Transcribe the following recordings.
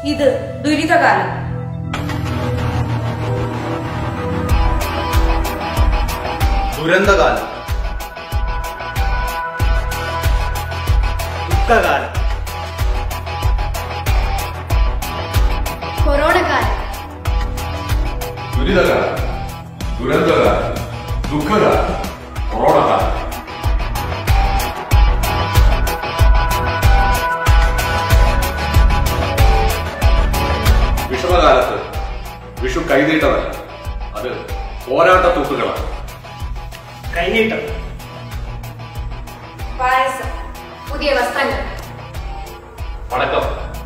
ഇത് ദുരിതകാലം ദുരന്തകാലം ദുഃഖകാലം കൊറോണ കാലം ദുരിതകാലം ദുരന്തകാലം ദുഃഖകാലം കൊറോണ കാലം വിഷമകാലത്ത് വിഷു കൈനീട്ടമല്ല അത് പോരാട്ട തൂക്കുകളാണ് കൈനീട്ടം പായസം പുതിയ വസ്ത്രങ്ങൾ പടക്കം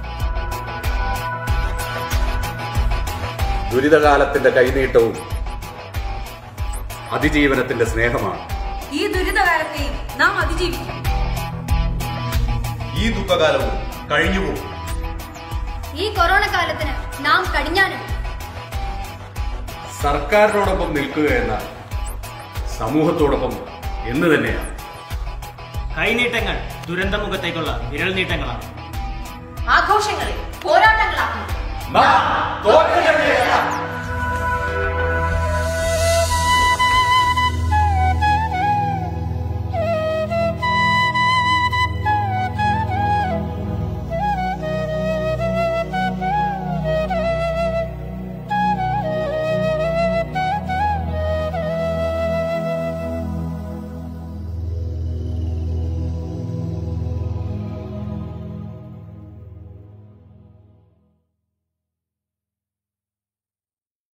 ദുരിതകാലത്തിന്റെ കൈനീട്ടവും അതിജീവനത്തിന്റെ സ്നേഹമാണ് ഈ ദുരിതകാലത്തെയും നാം അതിജീവിക്കും ഈ ദുഃഖകാലവും കഴിഞ്ഞുപോകും ഈ കൊറോണ കാലത്തിന് നാം കടിഞ്ഞാനും സർക്കാരിനോടൊപ്പം നിൽക്കുക എന്നാൽ സമൂഹത്തോടൊപ്പം എന്ന് തന്നെയാണ് കൈനീട്ടങ്ങൾ ദുരന്തമുഖത്തേക്കുള്ള വിരൽ നീട്ടങ്ങളാണ് ആഘോഷങ്ങളെ പോരാട്ടങ്ങളാക്കും നാം തോറ്റ ജനതയല്ല